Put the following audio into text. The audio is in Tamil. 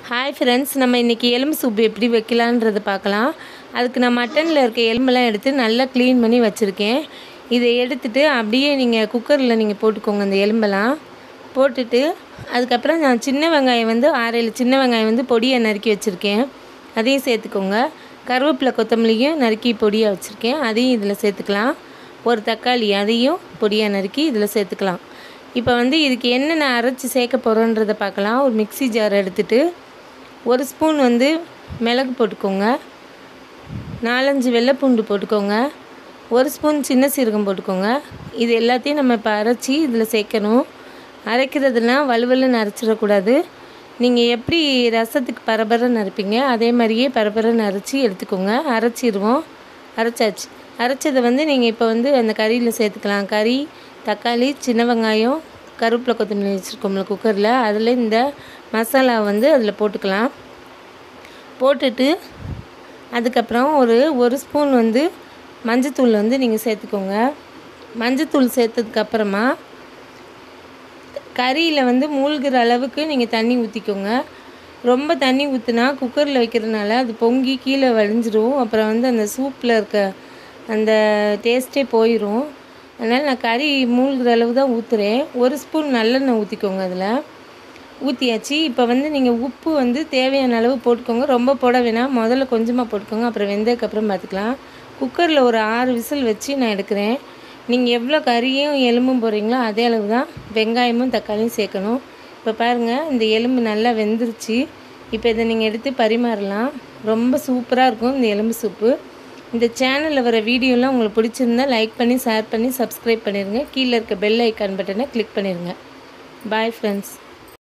ஹாய் ஃப்ரெண்ட்ஸ் நம்ம இன்றைக்கி எலும்பு சூப் எப்படி வைக்கலான்றதை பார்க்கலாம் அதுக்கு நான் மட்டனில் இருக்க எலும்பெல்லாம் எடுத்து நல்லா க்ளீன் பண்ணி வச்சுருக்கேன் இதை எடுத்துட்டு அப்படியே நீங்கள் குக்கரில் நீங்கள் போட்டுக்கோங்க அந்த எலும்பெல்லாம் போட்டுட்டு அதுக்கப்புறம் நான் சின்ன வெங்காயம் வந்து ஆறேழு சின்ன வெங்காயம் வந்து பொடியை நறுக்கி வச்சுருக்கேன் அதையும் சேர்த்துக்கோங்க கருவேப்பிலை கொத்தமல்லியும் நறுக்கி பொடியாக வச்சுருக்கேன் அதையும் இதில் சேர்த்துக்கலாம் ஒரு தக்காளி அதையும் பொடியாக நறுக்கி இதில் சேர்த்துக்கலாம் இப்போ வந்து இதுக்கு என்னென்ன அரைச்சி சேர்க்க போகிறோன்றதை பார்க்கலாம் ஒரு மிக்ஸி ஜார் எடுத்துட்டு ஒரு ஸ்பூன் வந்து மிளகு போட்டுக்கோங்க நாலஞ்சு வெள்ளைப்பூண்டு போட்டுக்கோங்க ஒரு ஸ்பூன் சின்ன சீரகம் போட்டுக்கோங்க இது எல்லாத்தையும் நம்ம இப்போ அரைச்சி இதில் சேர்க்கணும் அரைக்கிறதுலாம் வலுவலுன்னு அரைச்சிடக்கூடாது நீங்கள் எப்படி ரசத்துக்கு பரபரன்னு அரைப்பீங்க அதே மாதிரியே பரபரன்னு அரைச்சி எடுத்துக்கோங்க அரைச்சிடுவோம் அரைச்சாச்சு அரைச்சதை வந்து நீங்கள் இப்போ வந்து அந்த கறியில் சேர்த்துக்கலாம் கறி தக்காளி சின்ன வெங்காயம் கருவேப்பிலை கொத்தமல்லி வச்சுருக்கோம்ல குக்கரில் அதில் இந்த மசாலா வந்து அதில் போட்டுக்கலாம் போட்டுட்டு அதுக்கப்புறம் ஒரு ஒரு ஸ்பூன் வந்து மஞ்சத்தூள் வந்து நீங்கள் சேர்த்துக்கோங்க மஞ்சத்தூள் சேர்த்ததுக்கப்புறமா கறியில் வந்து மூழ்கிற அளவுக்கு நீங்கள் தண்ணி ஊற்றிக்கோங்க ரொம்ப தண்ணி ஊற்றுனா குக்கரில் வைக்கிறதுனால அது பொங்கி கீழே வழிஞ்சிரும் அப்புறம் வந்து அந்த சூப்பில் இருக்க அந்த டேஸ்ட்டே போயிடும் அதனால் நான் கறி மூழ்கிற அளவு தான் ஊற்றுறேன் ஒரு ஸ்பூன் நல்லெண்ணெய் ஊற்றிக்கோங்க அதில் ஊற்றியாச்சு இப்போ வந்து நீங்கள் உப்பு வந்து தேவையான அளவு போட்டுக்கோங்க ரொம்ப போட வேணாம் முதல்ல கொஞ்சமாக போட்டுக்கோங்க அப்புறம் வெந்ததுக்கப்புறம் பார்த்துக்கலாம் குக்கரில் ஒரு ஆறு விசில் வச்சு நான் எடுக்கிறேன் நீங்கள் எவ்வளோ கறியும் எலும்பும் போடுறீங்களோ அதே அளவு தான் வெங்காயமும் தக்காளியும் சேர்க்கணும் இப்போ பாருங்கள் இந்த எலும்பு நல்லா வெந்துருச்சு இப்போ இதை நீங்கள் எடுத்து பரிமாறலாம் ரொம்ப சூப்பராக இருக்கும் இந்த எலும்பு சூப்பு இந்த சேனலில் வர வீடியோலாம் உங்களுக்கு பிடிச்சிருந்தா லைக் பண்ணி ஷேர் பண்ணி சப்ஸ்கிரைப் பண்ணிடுங்க கீழே இருக்க பெல் ஐக்கான் பட்டனை கிளிக் பண்ணிடுங்க பாய் ஃப்ரெண்ட்ஸ்